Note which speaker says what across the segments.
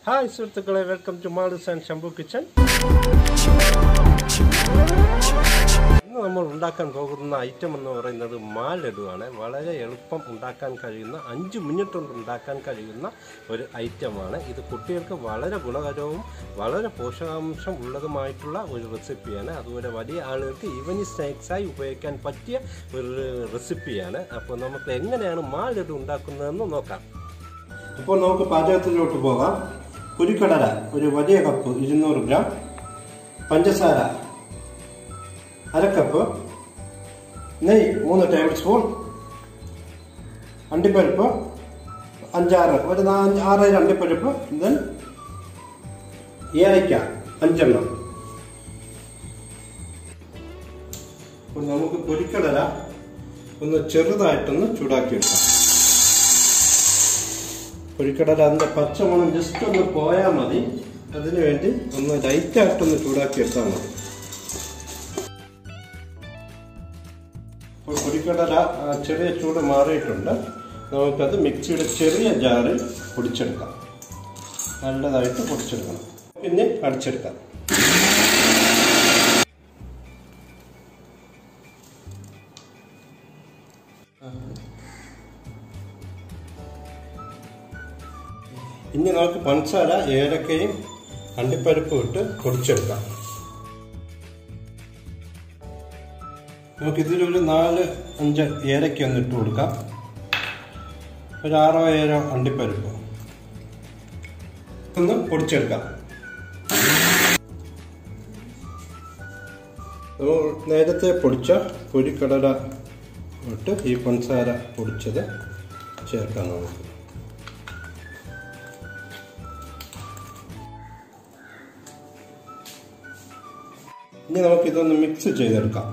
Speaker 1: hi സുഹൃത്തുക്കളെ welcome to Malus and Shambhu kitchen ഇന്ന് നമ്മൾ ഉണ്ടാക്കാൻ പോകുന്ന ഐറ്റം എന്ന് പറയുന്നത് മാലഡുവാണ് വളരെ എളുപ്പം ഉണ്ടാക്കാൻ കഴിയുന്ന അഞ്ച് മിനിറ്റ് കൊണ്ട് ഉണ്ടാക്കാൻ കഴിയുന്ന ഒരു ഐറ്റമാണ് ഇത് കുട്ടികൾക്ക് വളരെ ഗുണകരവും വളരെ പോഷകാംശം ഉള്ളതുമായിട്ടുള്ള ഒരു റെസിപ്പിയാണ് അതുപോലെ വലിയ ആളുകൾക്ക് ഈവനിങ് സ്നാക്സായി ഉപയോഗിക്കാൻ പറ്റിയ ഒരു റെസിപ്പിയാണ് അപ്പോൾ നമുക്ക് എങ്ങനെയാണ് മാലഡു ഉണ്ടാക്കുന്നതെന്ന് നോക്കാം ഇപ്പോൾ നമുക്ക് പാചകത്തിലോട്ട് പോകാം പുരിക്കടല ഒരു വലിയ കപ്പ് ഇരുന്നൂറ് ഗ്രാം പഞ്ചസാര അര കപ്പ് നെയ്യ് മൂന്ന് ടേബിൾ സ്പൂൺ അണ്ടിപ്പരിപ്പ് അഞ്ചാറ് ഒരു നാല് ആറ് അണ്ടിപ്പരിപ്പ് ദെൻ ഏലയ്ക്ക അഞ്ചെണ്ണം അപ്പോൾ നമുക്ക് പൊരിക്കടല ഒന്ന് ചെറുതായിട്ടൊന്ന് ചൂടാക്കിയെടുക്കാം പൊരിക്കടല അതിൻ്റെ പച്ചമണം ജസ്റ്റ് ഒന്ന് പോയാൽ മതി അതിനു വേണ്ടി ഒന്ന് ലൈറ്റായിട്ടൊന്ന് ചൂടാക്കി എടുത്താൽ മതി ഇപ്പോൾ പൊരിക്കടല ആ, ചെറിയ ചൂട് മാറിയിട്ടുണ്ട് നമുക്കത് മിക്സിയുടെ ചെറിയ ജാറിൽ പൊടിച്ചെടുക്കാം നല്ലതായിട്ട് പൊടിച്ചെടുക്കണം പിന്നെ അടിച്ചെടുക്കാം ഇനി നമുക്ക് പഞ്ചസാര ഏലക്കയും അണ്ടിപ്പരിപ്പും ഇട്ട് പൊടിച്ചെടുക്കാം നമുക്ക് ഇതിലൊരു നാല് അഞ്ച് ഏലക്ക ഒന്ന് ഇട്ട് കൊടുക്കാം ഒരു ആറോ ഏഴോ അണ്ടിപ്പരിപ്പ് ഒന്ന് പൊടിച്ചെടുക്കാം നമ്മൾ നേരത്തെ പൊടിച്ച പൊരിക്കടല ഇട്ട് ഈ പഞ്ചസാര പൊടിച്ചത് ചേർക്കാം നമുക്ക് ഇനി നമുക്ക് ഇതൊന്ന് മിക്സ് ചെയ്തെടുക്കാം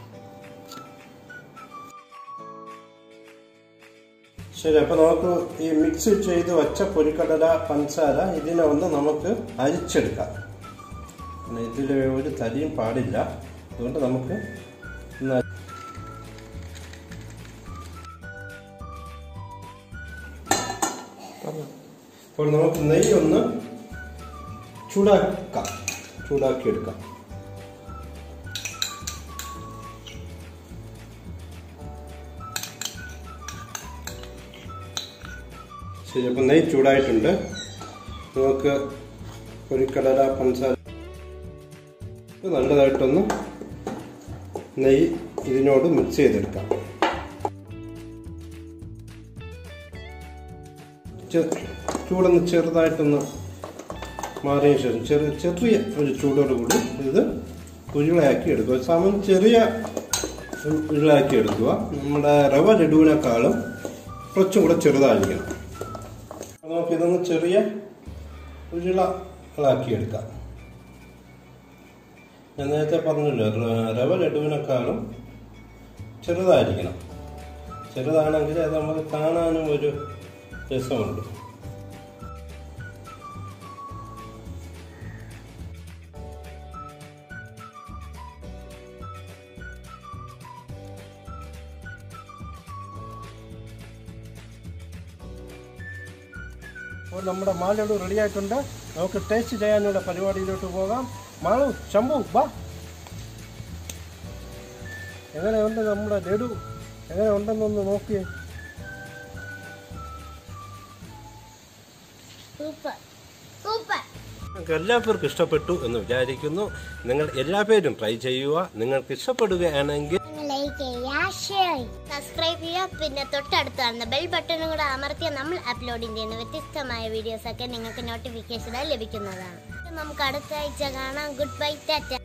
Speaker 1: ശരി അപ്പൊ നമുക്ക് ഈ മിക്സ് ചെയ്ത് വച്ച പൊരിക്കടല പഞ്ചസാര ഇതിനെ ഒന്ന് നമുക്ക് അരിച്ചെടുക്കാം ഇതിൽ ഒരു തരിയും പാടില്ല അതുകൊണ്ട് നമുക്ക് ഒന്ന് അരി- അപ്പോൾ നമുക്ക് നെയ്യ് ഒന്ന് ചൂടാക്കാം ചൂടാക്കിയെടുക്കാം ശരി അപ്പം നെയ്യ് ചൂടായിട്ടുണ്ട് നമുക്ക് പൊരിക്കടല പഞ്ചസാര ഇത് നല്ലതായിട്ടൊന്ന് നെയ്യ് ഇതിനോട് മിക്സ് ചെയ്തെടുക്കാം ചെ- ചൂടൊന്ന് ചെറുതായിട്ടൊന്ന് മാറിയ ശേഷം ചെറിയ ചെറിയ ഒരു ചൂടോട് കൂടി ഇത് ഉരുളയാക്കി എടുക്കുക സമയം ചെറിയ ഉരുളയാക്കി എടുക്കുക നമ്മുടെ റവ ലഡുവിനേക്കാളും കുറച്ചും കൂടെ ചെറുതായിരിക്കണം അപ്പോൾ നമുക്കിതൊന്ന് ചെറിയ ഉരുളകളാക്കി എടുക്കാം ഞാൻ നേരത്തെ പറഞ്ഞല്ലോ റ- റവ ലഡുവിനേക്കാളും ചെറുതായിരിക്കണം ചെറുതാണെങ്കിൽ അത് നമുക്ക് കാണാനും ഒരു രസമുണ്ട് അപ്പോൾ നമ്മുടെ മാലടു റെഡി ആയിട്ടുണ്ട് നമുക്ക് ടേസ്റ്റ് ചെയ്യാനുള്ള പരിപാടിയിലോട്ട് പോകാം മാളു ശംഭു വാ എങ്ങനെയുണ്ട് നമ്മുടെ ലഡു എങ്ങനെ ഉണ്ടെന്നൊന്ന് നോക്കിയേ
Speaker 2: സൂപ്പർ സൂപ്പർ
Speaker 1: നിങ്ങൾക്ക് എല്ലാവർക്കും ഇഷ്ടപ്പെട്ടു എന്ന് വിചാരിക്കുന്നു നിങ്ങൾ എല്ലാ പേരും ട്രൈ ചെയ്യുക നിങ്ങൾക്ക് ഇഷ്ടപ്പെടുകയാണെങ്കിൽ
Speaker 2: ലൈക്ക് ചെയ്യുക ഷെയർ സബ്സ്ക്രൈബ് ചെയ്യുക പിന്നെ തൊട്ടടുത്ത് കാണുന്ന ബെൽ ബട്ടണും കൂടെ അമർത്തിയാൽ നമ്മൾ അപ്ലോഡ് ചെയ്യുന്ന വ്യത്യസ്തമായ വീഡിയോസ് ഒക്കെ നിങ്ങൾക്ക് നോട്ടിഫിക്കേഷനായി ലഭിക്കുന്നതാണ് നമുക്ക് അടുത്ത ആഴ്ച കാണാം ഗുഡ് ബൈ ടാറ്റ